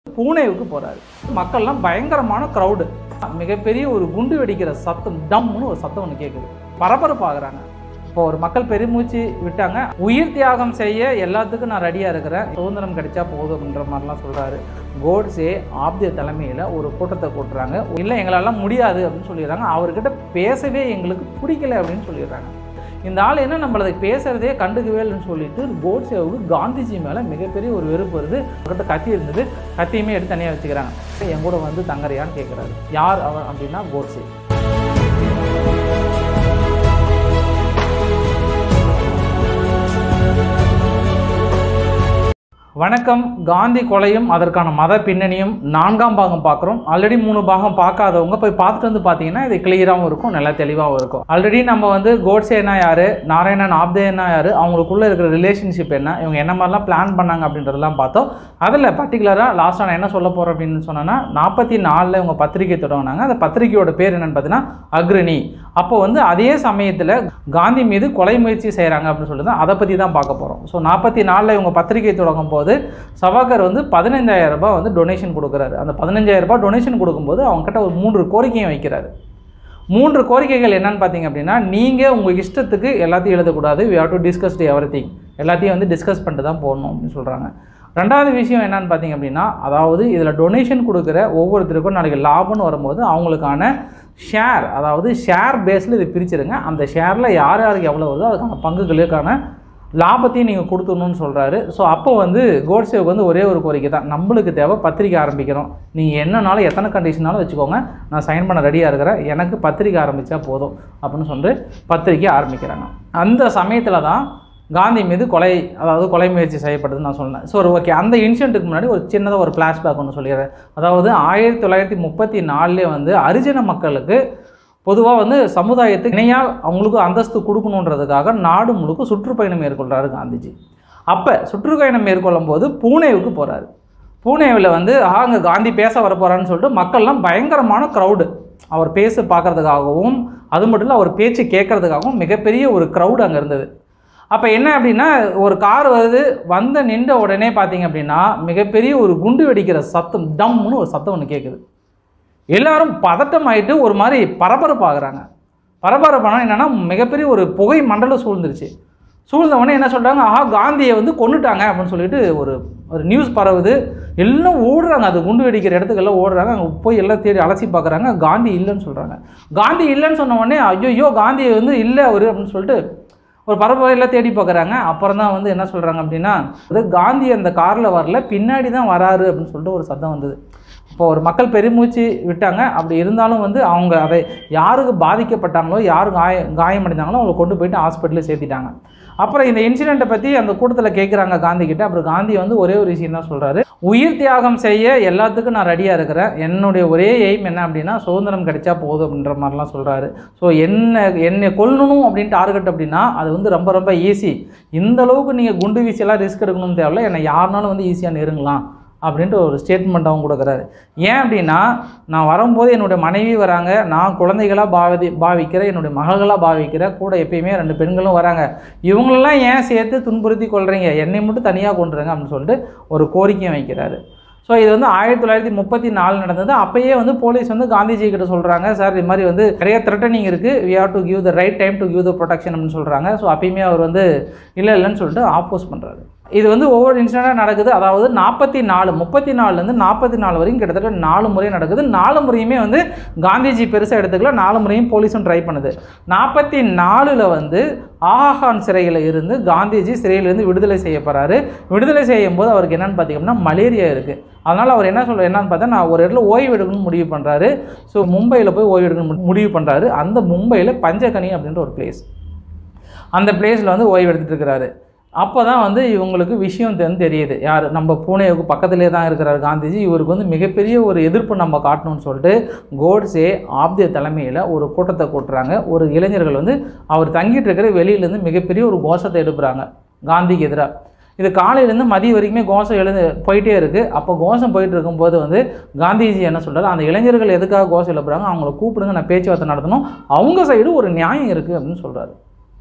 பூனேவுக்கு போகிறாரு மக்கள்லாம் பயங்கரமான க்ரௌடு மிகப்பெரிய ஒரு குண்டு வெடிக்கிற சத்தம் டம்னு ஒரு சத்தம் ஒன்று கேட்குது பரபரப்பாகிறாங்க இப்போ ஒரு மக்கள் பெருமூச்சு விட்டாங்க உயிர் தியாகம் செய்ய எல்லாத்துக்கும் நான் ரெடியாக இருக்கிறேன் சுதந்திரம் கிடைச்சா போதும் அப்படின்ற மாதிரிலாம் சொல்கிறாரு கோட்ஸே ஆப்திய தலைமையில் ஒரு கூட்டத்தை கூட்டுறாங்க இல்லை எங்களாலாம் முடியாது அப்படின்னு சொல்லிடுறாங்க அவர்கிட்ட பேசவே எங்களுக்கு பிடிக்கல அப்படின்னு சொல்லிடுறாங்க இந்த ஆள் என்ன நம்மளதை பேசுறதே கண்டுக்கவே இல்லைன்னு சொல்லிட்டு கோட்ஸேவுக்கு காந்திஜி மேலே மிகப்பெரிய ஒரு வெறுப்பு வருது அவர்கிட்ட கத்தி இருந்தது கத்தியுமே எடுத்து தனியாக வச்சுக்கிறாங்க என் கூட வந்து தங்கறியான்னு கேட்குறாரு யார் அவர் அப்படின்னா கோட்ஸே வணக்கம் காந்தி கொலையும் அதற்கான மத பின்னணியும் நான்காம் பாகம் பார்க்குறோம் ஆல்ரெடி மூணு பாகம் பார்க்காதவங்க போய் பார்த்துட்டு வந்து பார்த்தீங்கன்னா இது கிளியராகவும் இருக்கும் நல்லா தெளிவாகவும் இருக்கும் ஆல்ரெடி நம்ம வந்து கோட்ஸேனா யார் நாராயணன் ஆப்தேனா யார் அவங்களுக்குள்ள இருக்கிற ரிலேஷன்ஷிப் என்ன இவங்க என்ன மாதிரிலாம் பிளான் பண்ணாங்க அப்படின்றதெல்லாம் பார்த்தோம் அதில் பர்டிகுலராக லாஸ்ட்டாக நான் என்ன சொல்ல போகிறேன் அப்படின்னு சொன்னேன்னா நாற்பத்தி நாலில் இவங்க பத்திரிகை தொடங்கினாங்க அந்த பத்திரிகையோட பேர் என்னன்னு பார்த்தீங்கன்னா அக்ரணி அப்போ வந்து அதே சமயத்தில் காந்தி மீது கொலை முயற்சி செய்கிறாங்க அப்படின்னு சொல்லிட்டு தான் அதை பற்றி தான் பார்க்க போகிறோம் ஸோ நாற்பத்தி நாலில் இவங்க பத்திரிகை தொடங்கும் போது சவாகர் வந்து பதினைந்தாயிரம் ரூபாய் வந்து டொனேஷன் கொடுக்குறாரு அந்த பதினஞ்சாயிரம் ரூபாய் டொனேஷன் கொடுக்கும்போது அவங்ககிட்ட ஒரு மூன்று கோரிக்கையும் வைக்கிறாரு மூன்று கோரிக்கைகள் என்னன்னு பார்த்தீங்க அப்படின்னா நீங்கள் உங்கள் இஷ்டத்துக்கு எல்லாத்தையும் எழுதக்கூடாது we have to discuss to everything எல்லாத்தையும் வந்து டிஸ்கஸ் பண்ணிட்டு தான் போடணும் அப்படின்னு சொல்கிறாங்க ரெண்டாவது விஷயம் என்னன்னு பார்த்தீங்க அப்படின்னா அதாவது இதில் டொனேஷன் கொடுக்குற ஒவ்வொருத்தருக்கும் நாளைக்கு லாபம்னு வரும்போது அவங்களுக்கான ஷேர் அதாவது ஷேர் பேஸில் இது பிரிச்சிருங்க அந்த ஷேரில் யார் யாருக்கு எவ்வளோ வருதோ அதுக்கான பங்குகளுக்கான லாபத்தையும் நீங்கள் கொடுத்துடணும்னு சொல்கிறாரு ஸோ அப்போ வந்து கோட்ஸேவுக்கு வந்து ஒரே ஒரு கோரிக்கை தான் நம்மளுக்கு தேவை பத்திரிக்கை ஆரம்பிக்கிறோம் நீங்கள் என்னனாலும் எத்தனை கண்டிஷனாலும் வச்சுக்கோங்க நான் சைன் பண்ண ரெடியாக இருக்கிறேன் எனக்கு பத்திரிக்கை ஆரம்பித்தா போதும் அப்படின்னு சொல்லிட்டு பத்திரிக்கை ஆரம்பிக்கிறாங்க அந்த சமயத்தில் தான் காந்தி மீது கொலை அதாவது கொலை முயற்சி செய்யப்பட்டதுன்னு நான் சொன்னேன் ஸோ ஓகே அந்த இன்சிடென்ட்டுக்கு முன்னாடி ஒரு சின்னதாக ஒரு ஃப்ளாஷ்பேக் ஒன்று சொல்லிடுறேன் அதாவது ஆயிரத்தி தொள்ளாயிரத்தி முப்பத்தி நாலுலேயே வந்து ஹரிஜன மக்களுக்கு பொதுவாக வந்து சமுதாயத்துக்கு இணையாக அவங்களுக்கு அந்தஸ்து கொடுக்கணுன்றதுக்காக நாடு முழுக்க சுற்றுப்பயணம் மேற்கொள்கிறாரு காந்திஜி அப்போ சுற்றுப்பயணம் மேற்கொள்ளும் போது பூனேவுக்கு போகிறாரு பூனேவில் வந்து ஆ அங்கே காந்தி பேச வரப்போகிறான்னு சொல்லிட்டு மக்கள்லாம் பயங்கரமான க்ரௌடு அவர் பேச பார்க்கறதுக்காகவும் அது மட்டும் இல்லை அவர் பேச்சு கேட்கறதுக்காகவும் மிகப்பெரிய ஒரு க்ரௌடு அங்கே இருந்தது அப்போ என்ன அப்படின்னா ஒரு கார் வருது வந்த நின்ற உடனே பார்த்தீங்க அப்படின்னா மிகப்பெரிய ஒரு குண்டு வெடிக்கிற சத்தம் டம்னு ஒரு சத்தம் ஒன்று கேட்குது எல்லாரும் பதட்டமாயிட்டு ஒரு மாதிரி பரபரப்பாகிறாங்க பரபரப்பானா என்னென்னா மிகப்பெரிய ஒரு புகை மண்டலம் சூழ்ந்துருச்சு சூழ்ந்த உடனே என்ன சொல்கிறாங்க ஆஹா காந்தியை வந்து கொண்டுட்டாங்க அப்படின்னு சொல்லிட்டு ஒரு ஒரு நியூஸ் பரவுது எல்லாம் ஓடுறாங்க அது குண்டு வெடிக்கிற இடத்துக்கெல்லாம் ஓடுறாங்க அங்கே போய் எல்லாம் தேடி அலசி பார்க்குறாங்க காந்தி இல்லைன்னு சொல்கிறாங்க காந்தி இல்லைன்னு சொன்ன உடனே ஐயோ காந்தி வந்து இல்லை அவர் அப்படின்னு சொல்லிட்டு ஒரு பரபரையில் தேடி பார்க்குறாங்க அப்புறம் தான் வந்து என்ன சொல்கிறாங்க அப்படின்னா அது காந்தி அந்த காரில் வரல பின்னாடி தான் வராரு அப்படின்னு சொல்லிட்டு ஒரு சத்தம் வந்தது இப்போ ஒரு மக்கள் பெருமூச்சு விட்டாங்க அப்படி இருந்தாலும் வந்து அவங்க அதை யாருக்கு பாதிக்கப்பட்டாங்களோ யார் காய காயமடைந்தாங்களோ அவங்களை கொண்டு போயிட்டு ஹாஸ்பிட்டலில் சேர்த்திட்டாங்க அப்புறம் இந்த இன்சிடெண்ட்டை பற்றி அந்த கூட்டத்தில் கேட்குறாங்க காந்தி கிட்ட அப்புறம் காந்தி வந்து ஒரே ஒரு விஷயம் தான் சொல்கிறாரு உயிர் தியாகம் செய்ய எல்லாத்துக்கும் நான் ரெடியாக இருக்கிறேன் என்னுடைய ஒரே எய்ம் என்ன அப்படின்னா சுதந்திரம் கிடைச்சா போதும் அப்படின்ற மாதிரிலாம் சொல்கிறாரு ஸோ என்ன என்னை கொல்லணும் அப்படின்னு டார்கெட் அப்படின்னா அது வந்து ரொம்ப ரொம்ப ஈஸி இந்த அளவுக்கு நீங்கள் குண்டு வீசியெல்லாம் ரிஸ்க் எடுக்கணும்னு தேவையில்ல என்னை யாருனாலும் வந்து ஈஸியாக நெருங்கலாம் அப்படின்ட்டு ஒரு ஸ்டேட்மெண்ட் அவங்க கொடுக்குறாரு ஏன் அப்படின்னா நான் வரும்போது என்னுடைய மனைவி வராங்க நான் குழந்தைகளாக பாவி பாவிக்கிறேன் என்னுடைய மகள்களாக பாவிக்கிறேன் கூட எப்பயுமே ரெண்டு பெண்களும் வராங்க இவங்களெல்லாம் ஏன் சேர்த்து துன்புறுத்தி கொள்றீங்க என்னை மட்டும் தனியாக கொண்டுருங்க அப்படின்னு சொல்லிட்டு ஒரு கோரிக்கையும் வைக்கிறாரு ஸோ இது வந்து ஆயிரத்தி தொள்ளாயிரத்தி முப்பத்தி நாலு நடந்தது அப்பயே வந்து போலீஸ் வந்து காந்திஜி கிட்ட சொல்கிறாங்க சார் இது மாதிரி வந்து நிறைய த்ரெட்டனிங் இருக்குது we have to give the right time to give the protection அப்படின்னு சொல்கிறாங்க ஸோ அப்பயுமே அவர் வந்து இல்லை இல்லைன்னு சொல்லிட்டு ஆப்போஸ் பண்ணுறாரு இது வந்து ஒவ்வொரு இன்சிடெண்ட்டாக நடக்குது அதாவது நாற்பத்தி நாலு முப்பத்தி நாலுலேருந்து நாற்பத்தி நாலு வரைக்கும் கிட்டத்தட்ட நாலு முறை நடக்குது நாலு முறையுமே வந்து காந்திஜி பெருசாக எடுத்துக்கல நாலு முறையும் போலீஸும் ட்ரை பண்ணுது நாற்பத்தி நாலில் வந்து ஆஹாகான் சிறையில் இருந்து காந்திஜி சிறையிலேருந்து விடுதலை செய்யப்படுறாரு விடுதலை செய்யும் போது அவருக்கு என்னென்னு பார்த்தீங்கன்னா மலேரியா இருக்குது அதனால் அவர் என்ன சொல்ற என்னன்னு பார்த்தா நான் ஒரு இடத்துல ஓய்வு எடுக்கணும்னு முடிவு பண்ணுறாரு ஸோ மும்பையில் போய் ஓய்வு எடுக்கணும்னு முடிவு பண்ணுறாரு அந்த மும்பையில் பஞ்சகனி அப்படின்ற ஒரு பிளேஸ் அந்த பிளேஸில் வந்து ஓய்வு எடுத்துகிட்டு இருக்கிறாரு அப்போ தான் வந்து இவங்களுக்கு விஷயம் வந்து தெரியுது யார் நம்ம பூனேவுக்கு பக்கத்துலேயே தான் இருக்கிறார் காந்திஜி இவருக்கு வந்து மிகப்பெரிய ஒரு எதிர்ப்பு நம்ம காட்டணும்னு சொல்லிட்டு கோட்ஸே ஆப்திய தலைமையில் ஒரு கூட்டத்தை கூட்டுறாங்க ஒரு இளைஞர்கள் வந்து அவர் தங்கிட்டு இருக்கிற வெளியிலேருந்து மிகப்பெரிய ஒரு கோஷத்தை எடுப்புறாங்க காந்திக்கு எதிராக இது காலையிலேருந்து மதியம் வரைக்குமே கோஷம் எழுந்து போயிட்டே இருக்குது அப்போ கோஷம் போயிட்டு இருக்கும்போது வந்து காந்திஜி என்ன சொல்கிறார் அந்த இளைஞர்கள் எதுக்காக கோஷம் எழுப்புறாங்க அவங்கள கூப்பிடுங்க நான் பேச்சுவார்த்தை நடத்தணும் அவங்க சைடு ஒரு நியாயம் இருக்குது அப்படின்னு சொல்கிறாரு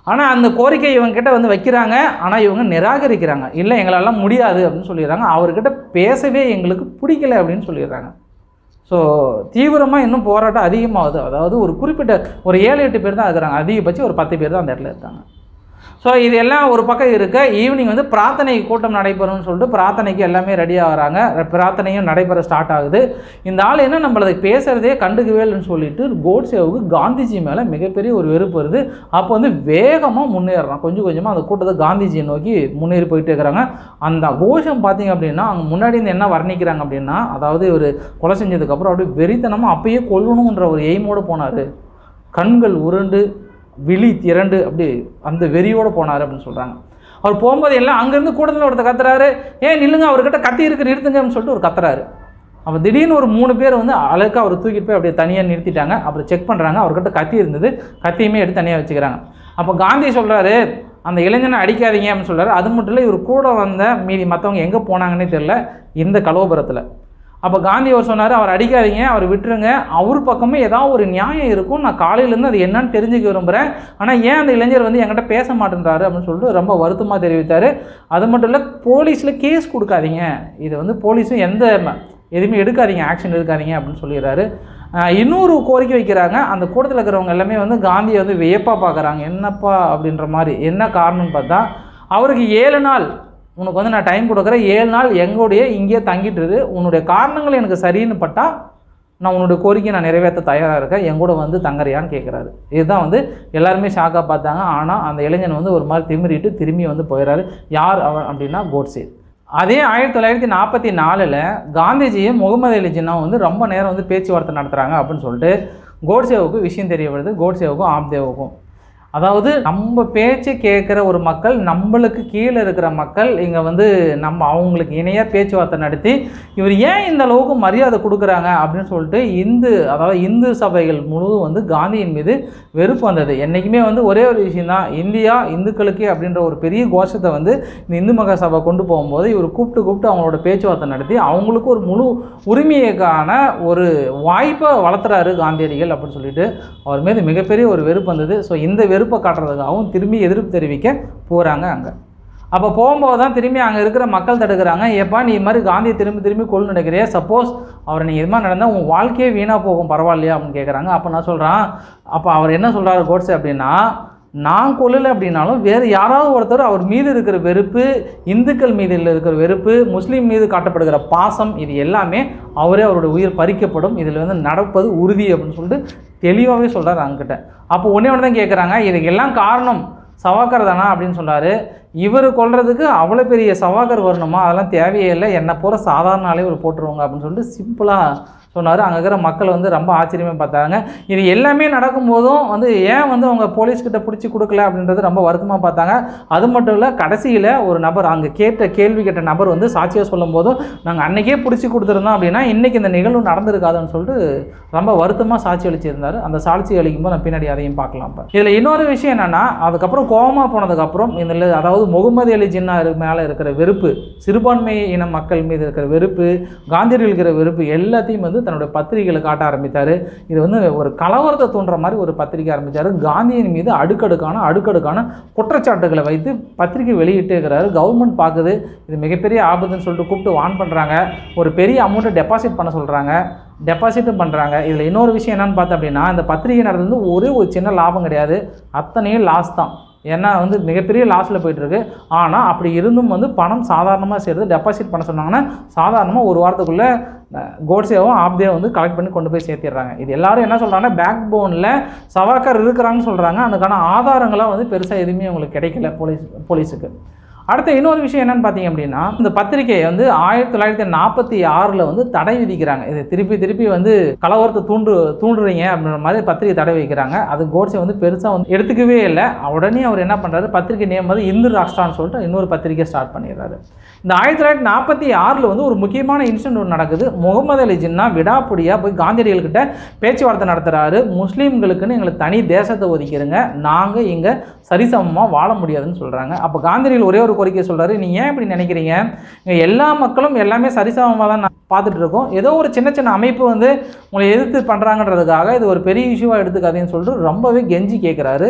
ஆனால் அந்த கோரிக்கை இவங்க கிட்ட வந்து வைக்கிறாங்க ஆனால் இவங்க நிராகரிக்கிறாங்க இல்லை எங்களாலாம் முடியாது அப்படின்னு சொல்லிடுறாங்க அவர்கிட்ட பேசவே எங்களுக்கு பிடிக்கல அப்படின்னு சொல்லிடுறாங்க ஸோ தீவிரமாக இன்னும் போராட்டம் அதிகமாகுது அதாவது ஒரு குறிப்பிட்ட ஒரு ஏழு எட்டு பேர் தான் இருக்கிறாங்க அதிகபட்சம் ஒரு பத்து பேர் தான் அந்த இடத்துல இருக்காங்க ஸோ இது எல்லாம் ஒரு பக்கம் இருக்க ஈவினிங் வந்து பிரார்த்தனை கூட்டம் நடைபெறும்னு சொல்லிட்டு பிரார்த்தனைக்கு எல்லாமே ரெடி ஆகிறாங்க பிரார்த்தனையும் நடைபெற ஸ்டார்ட் ஆகுது இந்த ஆள் என்ன நம்மளதை பேசுகிறதே கண்டுக்கவே இல்லைன்னு சொல்லிட்டு கோட்சேவுக்கு காந்திஜி மேலே மிகப்பெரிய ஒரு வெறுப்பு வருது அப்போ வந்து வேகமாக முன்னேறுறான் கொஞ்சம் கொஞ்சமாக அந்த கூட்டத்தை காந்திஜியை நோக்கி முன்னேறி போயிட்டே இருக்கிறாங்க அந்த கோஷம் பார்த்தீங்க அப்படின்னா அவங்க முன்னாடி இருந்து என்ன வர்ணிக்கிறாங்க அப்படின்னா அதாவது ஒரு கொலை செஞ்சதுக்கப்புறம் அப்படியே வெறித்தனமாக அப்பயே கொல்லணுன்ற ஒரு எய்மோடு போனார் கண்கள் உருண்டு விழி திரண்டு அப்படி அந்த வெறியோடு போனார் அப்படின்னு சொல்கிறாங்க அவர் போகும்போது எல்லாம் அங்கேருந்து கூட்டத்தில் ஒருத்தர் கத்துறாரு ஏன் நில்லுங்க அவர்கிட்ட கத்தி இருக்கு நிறுத்துங்க அப்படின்னு சொல்லிட்டு ஒரு கத்துறாரு அப்போ திடீர்னு ஒரு மூணு பேர் வந்து அழகாக அவர் தூக்கிட்டு போய் அப்படியே தனியாக நிறுத்திட்டாங்க அப்புறம் செக் பண்ணுறாங்க அவர்கிட்ட கத்தி இருந்தது கத்தியுமே எடுத்து தனியாக வச்சுக்கிறாங்க அப்போ காந்தி சொல்கிறாரு அந்த இளைஞனை அடிக்காதீங்க அப்படின்னு சொல்கிறாரு அது மட்டும் இல்லை இவர் கூட வந்த மீதி மற்றவங்க எங்கே போனாங்கன்னே தெரில இந்த கலோபுரத்தில் அப்போ காந்தி அவர் சொன்னார் அவர் அடிக்காதீங்க அவர் விட்டுருங்க அவர் பக்கமே ஏதாவது ஒரு நியாயம் இருக்கும் நான் காலையிலேருந்து அது என்னன்னு தெரிஞ்சுக்க விரும்புகிறேன் ஆனால் ஏன் அந்த இளைஞர் வந்து என்கிட்ட பேச மாட்டேன்றாரு அப்படின்னு சொல்லிட்டு ரொம்ப வருத்தமாக தெரிவித்தார் அது மட்டும் இல்லை போலீஸில் கேஸ் கொடுக்காதீங்க இது வந்து போலீஸும் எந்த ம- எதுவுமே எடுக்காதீங்க ஆக்ஷன் எடுக்காதீங்க அப்படின்னு சொல்லிடுறாரு ஆஹ் இன்னொரு கோரிக்கை வைக்கிறாங்க அந்த கூட்டத்தில் இருக்கிறவங்க எல்லாமே வந்து காந்தியை வந்து வியப்பாக பார்க்குறாங்க என்னப்பா அப்படின்ற மாதிரி என்ன காரணம்னு பார்த்தா அவருக்கு ஏழு நாள் உனக்கு வந்து நான் டைம் கொடுக்குறேன் ஏழு நாள் எங்களுடைய இங்கேயே தங்கிட்டுருது உன்னுடைய காரணங்கள் எனக்கு சரின்னு பட்டா நான் உன்னுடைய கோரிக்கையை நான் நிறைவேற்ற தயாராக இருக்கேன் என் கூட வந்து தங்குறியான்னு கேட்குறாரு இதுதான் வந்து எல்லாருமே ஷாக்காக பார்த்தாங்க ஆனால் அந்த இளைஞன் வந்து ஒரு மாதிரி திமிரிட்டு திரும்பி வந்து போயிடுறாரு யார் அவன் அப்படின்னா கோட்ஸே அதே ஆயிரத்தி தொள்ளாயிரத்தி நாற்பத்தி நாலில் காந்திஜியும் முகமது அலி ஜின்னாவும் வந்து ரொம்ப நேரம் வந்து பேச்சுவார்த்தை நடத்துகிறாங்க அப்படின்னு சொல்லிட்டு கோட்சேவுக்கு விஷயம் தெரிய வருது கோட்சேவுக்கும் ஆப்தேவுக்கும் அதாவது நம்ம பேச்சை கேட்குற ஒரு மக்கள் நம்மளுக்கு கீழே இருக்கிற மக்கள் இங்கே வந்து நம்ம அவங்களுக்கு இணையாக பேச்சுவார்த்தை நடத்தி இவர் ஏன் இந்த அளவுக்கு மரியாதை கொடுக்குறாங்க அப்படின்னு சொல்லிட்டு இந்து அதாவது இந்து சபைகள் முழுவதும் வந்து காந்தியின் மீது வெறுப்பு வந்தது என்றைக்குமே வந்து ஒரே ஒரு விஷயம்தான் இந்தியா இந்துக்களுக்கே அப்படின்ற ஒரு பெரிய கோஷத்தை வந்து இந்த இந்து மகா சபை கொண்டு போகும்போது இவர் கூப்பிட்டு கூப்பிட்டு அவங்களோட பேச்சுவார்த்தை நடத்தி அவங்களுக்கு ஒரு முழு உரிமையைக்கான ஒரு வாய்ப்பை வளர்த்துறாரு காந்தியடிகள் அப்படின்னு சொல்லிட்டு அவர் மீது மிகப்பெரிய ஒரு வெறுப்பு வந்தது ஸோ இந்த வெறுப்பை காட்டுறதுக்காகவும் திரும்பி எதிர்ப்பு தெரிவிக்க போகிறாங்க அங்கே அப்போ போகும்போது தான் திரும்பி அங்கே இருக்கிற மக்கள் தடுக்கிறாங்க ஏப்பா நீ இது மாதிரி காந்தியை திரும்பி திரும்பி கொள்ளு நினைக்கிறியா சப்போஸ் அவரை நீ இது மாதிரி நடந்தால் உன் வாழ்க்கையே வீணாக போகும் பரவாயில்லையா அப்படின்னு கேட்குறாங்க அப்போ நான் சொல்கிறேன் அப்போ அவர் என்ன சொல்கிறாரு கோட்ஸே அப்படின்னா நான் கொல்லலை அப்படின்னாலும் வேறு யாராவது ஒருத்தர் அவர் மீது இருக்கிற வெறுப்பு இந்துக்கள் மீது இருக்கிற வெறுப்பு முஸ்லீம் மீது காட்டப்படுகிற பாசம் இது எல்லாமே அவரே அவருடைய உயிர் பறிக்கப்படும் இதில் வந்து நடப்பது உறுதி அப்படின்னு சொல்லிட்டு தெளிவாகவே சொல்கிறார் அங்கிட்ட அப்போ ஒன்றே ஒன்று தான் கேட்குறாங்க இதுக்கு எல்லாம் காரணம் சவாக்கர் தானா அப்படின்னு சொல்றாரு இவர் கொல்றதுக்கு அவ்வளோ பெரிய சவாக்கர் வரணுமா அதெல்லாம் தேவையே இல்லை என்னை போகிற சாதாரண ஆளே ஒரு போட்டுருவாங்க அப்படின்னு சொல்லிட்டு சிம்பிளாக சொன்னார் அங்கே இருக்கிற மக்கள் வந்து ரொம்ப ஆச்சரியமாக பார்த்தாங்க இது எல்லாமே நடக்கும்போதும் வந்து ஏன் வந்து அவங்க போலீஸ்கிட்ட பிடிச்சி கொடுக்கல அப்படின்றது ரொம்ப வருத்தமாக பார்த்தாங்க அது மட்டும் இல்லை கடைசியில் ஒரு நபர் அங்கே கேட்ட கேள்வி கேட்ட நபர் வந்து சாட்சியாக சொல்லும் போதும் நாங்கள் அன்னைக்கே பிடிச்சி கொடுத்துருந்தோம் அப்படின்னா இன்றைக்கி இந்த நிகழ்வு நடந்திருக்காதுன்னு சொல்லிட்டு ரொம்ப வருத்தமாக சாட்சி அளிச்சிருந்தார் அந்த சாட்சி அளிக்கும்போது நான் பின்னாடி அதையும் பார்க்கலாம் இப்போ இதில் இன்னொரு விஷயம் என்னென்னா அதுக்கப்புறம் கோவமா போனதுக்கப்புறம் இதில் அதாவது முகமது அலி ஜின்னா மேலே இருக்கிற வெறுப்பு சிறுபான்மை இன மக்கள் மீது இருக்கிற வெறுப்பு காந்தியடிகள் இருக்கிற வெறுப்பு எல்லாத்தையும் வந்து தன்னுடைய பத்திரிகைகளை காட்ட ஆரம்பித்தார் இது வந்து ஒரு கலவரத்தை தோன்ற மாதிரி ஒரு பத்திரிகை ஆரம்பித்தார் காந்தியின் மீது அடுக்கடுக்கான அடுக்கடுக்கான குற்றச்சாட்டுகளை வைத்து பத்திரிகை வெளியிட்டே இருக்கிறாரு கவர்மெண்ட் பார்க்குது இது மிகப்பெரிய ஆபத்துன்னு சொல்லிட்டு கூப்பிட்டு வான் பண்ணுறாங்க ஒரு பெரிய அமௌண்ட்டை டெபாசிட் பண்ண சொல்கிறாங்க டெபாசிட்டும் பண்ணுறாங்க இதில் இன்னொரு விஷயம் என்னன்னு பார்த்தோம் அப்படின்னா இந்த பத்திரிகை நடந்து ஒரே ஒரு சின்ன லாபம் கிடையாது அத்தனையும் லாஸ் தான் ஏன்னா வந்து மிகப்பெரிய லாஸில் போயிட்டுருக்கு ஆனால் அப்படி இருந்தும் வந்து பணம் சாதாரணமாக சேர்த்து டெபாசிட் பண்ண சொன்னாங்கன்னா சாதாரணமாக ஒரு வாரத்துக்குள்ளே கோட்ஸேவும் ஆப்தேவும் வந்து கலெக்ட் பண்ணி கொண்டு போய் சேர்த்திடுறாங்க இது எல்லாரும் என்ன சொல்கிறாங்கன்னா பேக் போனில் சவாக்கர் இருக்கிறாங்கன்னு சொல்கிறாங்க அதுக்கான ஆதாரங்களாக வந்து பெருசாக எதுவுமே அவங்களுக்கு கிடைக்கல போலீஸ் போலீஸுக்கு அடுத்த இன்னொரு விஷயம் என்னன்னு பார்த்தீங்க அப்படின்னா இந்த பத்திரிகையை வந்து ஆயிரத்தி தொள்ளாயிரத்தி நாற்பத்தி ஆறில் வந்து தடை விதிக்கிறாங்க இது திருப்பி திருப்பி வந்து கலவரத்தை தூண்டு தூண்டுறீங்க அப்படின்ற மாதிரி பத்திரிகை தடை வைக்கிறாங்க அது கோட்ஸே வந்து பெருசாக வந்து எடுத்துக்கவே இல்லை உடனே அவர் என்ன பண்ணுறாரு பத்திரிகை நேம் வந்து இந்து ராஷ்டிரான்னு சொல்லிட்டு இன்னொரு பத்திரிகை ஸ்டார்ட் பண்ணிடுறாரு இந்த ஆயிரத்தி தொள்ளாயிரத்தி நாற்பத்தி ஆறில் வந்து ஒரு முக்கியமான இன்சிடென்ட் ஒன்று நடக்குது முகமது அலி ஜின்னா விடாப்பிடியாக போய் காந்தியடிகள்கிட்ட பேச்சுவார்த்தை நடத்துகிறாரு முஸ்லீம்களுக்குன்னு எங்களுக்கு தனி தேசத்தை ஒதுக்கிடுங்க நாங்கள் இங்கே சரிசமமாக வாழ முடியாதுன்னு சொல்கிறாங்க அப்போ காந்தியடிகள் ஒரே ஒரு கோரிக்கை சொல்கிறாரு நீ ஏன் இப்படி நினைக்கிறீங்க இங்கே எல்லா மக்களும் எல்லாமே சரிசமமாக தான் நான் பார்த்துட்டு இருக்கோம் ஏதோ ஒரு சின்ன சின்ன அமைப்பு வந்து உங்களை எதிர்த்து பண்ணுறாங்கன்றதுக்காக இது ஒரு பெரிய இஷ்யூவாக எடுத்துக்காதீங்கன்னு சொல்லிட்டு ரொம்பவே கெஞ்சி கேட்குறாரு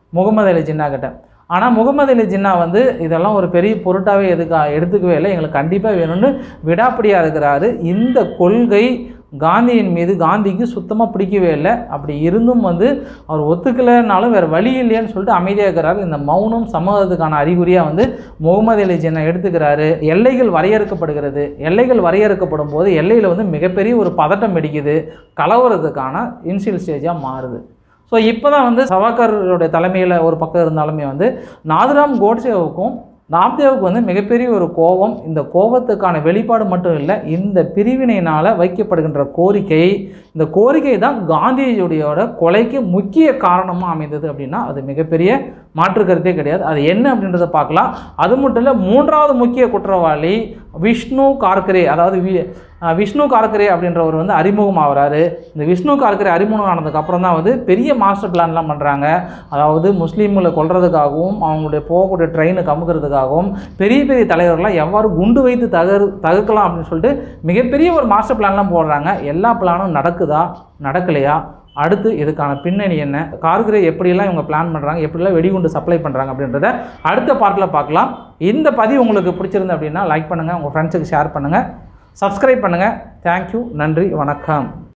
முகமது அலி ஜின்னா கிட்ட ஆனால் முகமது அலி ஜின்னா வந்து இதெல்லாம் ஒரு பெரிய பொருட்டாகவே எதுக்கா எடுத்துக்கவே இல்லை எங்களுக்கு கண்டிப்பாக வேணும்னு விடாப்பிடியாக இருக்கிறாரு இந்த கொள்கை காந்தியின் மீது காந்திக்கு சுத்தமாக பிடிக்கவே இல்லை அப்படி இருந்தும் வந்து அவர் ஒத்துக்கலைனாலும் வேறு வழி இல்லைன்னு சொல்லிட்டு அமைதியாக இருக்கிறாரு இந்த மௌனம் சமூகத்துக்கான அறிகுறியாக வந்து முகமது அலி ஜின்னா எடுத்துக்கிறாரு எல்லைகள் வரையறுக்கப்படுகிறது எல்லைகள் வரையறுக்கப்படும் போது எல்லையில் வந்து மிகப்பெரிய ஒரு பதட்டம் வெடிக்குது கலவரத்துக்கான இனிஷியல் ஸ்டேஜாக மாறுது ஸோ இப்போ தான் வந்து சவாக்கருடைய தலைமையில் ஒரு பக்கம் இருந்தாலுமே வந்து நாதுராம் கோட்சேவுக்கும் நாம்தேவுக்கு வந்து மிகப்பெரிய ஒரு கோபம் இந்த கோபத்துக்கான வெளிப்பாடு மட்டும் இல்லை இந்த பிரிவினையினால் வைக்கப்படுகின்ற கோரிக்கை இந்த கோரிக்கை தான் காந்திஜியோட கொலைக்கு முக்கிய காரணமாக அமைந்தது அப்படின்னா அது மிகப்பெரிய மாற்று கருத்தே கிடையாது அது என்ன அப்படின்றத பார்க்கலாம் அது மட்டும் இல்லை மூன்றாவது முக்கிய குற்றவாளி விஷ்ணு கார்கரே அதாவது வி அஹ் விஷ்ணு கார்கரே அப்படின்றவர் வந்து அறிமுகம் ஆகுறாரு இந்த விஷ்ணு கார்கரே அறிமுகம் ஆனதுக்கு அப்புறம் தான் வந்து பெரிய மாஸ்டர் பிளான்லாம் பண்ணுறாங்க அதாவது முஸ்லீம்களை கொல்றதுக்காகவும் அவங்களுடைய போகக்கூடிய ட்ரெயினுக்கு அமுக்கிறதுக்காகவும் பெரிய பெரிய தலைவர்கள்லாம் எவ்வாறு குண்டு வைத்து தகர் தகுக்கலாம் அப்படின்னு சொல்லிட்டு மிகப்பெரிய ஒரு மாஸ்டர் பிளான்லாம் போடுறாங்க எல்லா பிளானும் நடக்குதா நடக்கலையா அடுத்து இதுக்கான பின்னணி என்ன கார்கிரே எப்படியெல்லாம் இவங்க பிளான் பண்ணுறாங்க எப்படிலாம் வெடிகுண்டு சப்ளை பண்ணுறாங்க அப்படின்றத அடுத்த பார்ட்டில் பார்க்கலாம் இந்த பதிவு உங்களுக்கு பிடிச்சிருந்து அப்படின்னா லைக் பண்ணுங்கள் உங்கள் ஃப்ரெண்ட்ஸுக்கு ஷேர் பண்ணுங்கள் சப்ஸ்கிரைப் பண்ணுங்கள் தேங்க்யூ நன்றி வணக்கம்